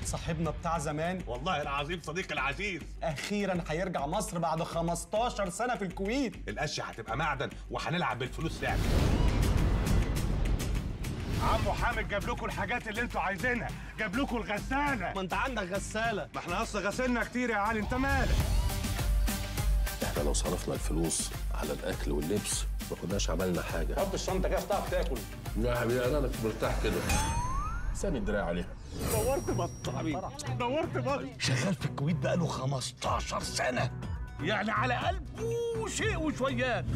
صاحبنا بتاع زمان والله العظيم صديقي العزيز اخيرا هيرجع مصر بعد 15 سنه في الكويت الاشياء هتبقى معدن وهنلعب بالفلوس لعب عمو حامد جاب لكم الحاجات اللي انتوا عايزينها جاب لكم الغساله ما انت عندك غساله ما احنا اصلا غسلنا كتير يا علي انت مالك احنا لو صرفنا الفلوس على الاكل واللبس ما كناش عملنا حاجه حط الشنطه كده تعرف تاكل لا يا حبيبي انا كنت مرتاح كده سامي الدراع عليها دورت بط دورت بط شغال في الكويت بقاله 15 سنة يعني على قلبه شيء وشويات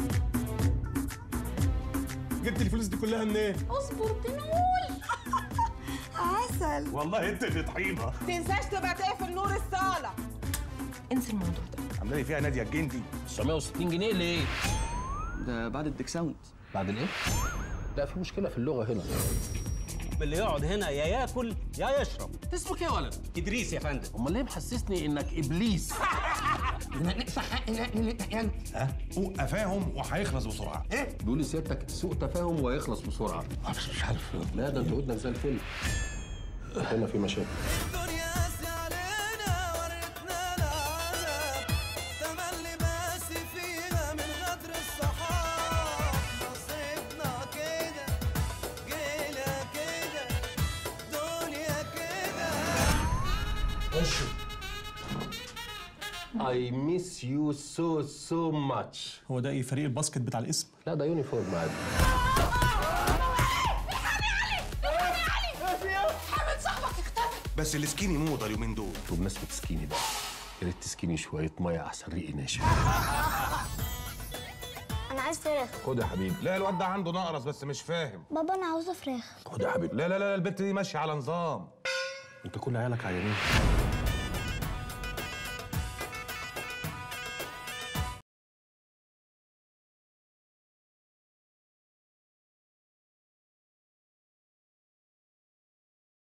جبت الفلوس دي كلها منين اصبر تنقول عسل والله انت اللي طحينه تنساش تبقى تقفل نور الصالة انسى الموضوع ده عامله لي فيها ناديه الجندي 960 جنيه ليه؟ ده بعد الديكساوند بعد الايه؟ لا في مشكله في اللغه هنا اللي يقعد هنا يا ياكل يا يشرب اسمك ايه يا ولد؟ ادريس يا فندم امال ليه محسسني انك ابليس؟ سوق قفاهم وهيخلص بسرعه ايه بيقول لي سيادتك سوء تفاهم ويخلص بسرعه مش مش عارف لا ده انت ودنك زي الفل هنا في مشاكل الدنيا قاسية علينا ورتنا العذاب تملي ماشي فيها من غدر الصحاب نصيبنا كده جينا كده دنيا كده I miss you so so much هو ده ايه فريق الباسكت بتاع الاسم لا ده يونيفورم عادي حامد صاحبك اختفى بس السكيني موضه اليومين دول بمناسبة سكيني بقى يا ريت تسكيني شوية مية أحسن ريقي ناشف انا عايز فراخ خد يا حبيبي لا الواد ده عنده نقرس بس مش فاهم بابا انا عاوزه فراخ خد يا حبيبي لا لا لا البت دي ماشيه على نظام انت كل عيالك عيانين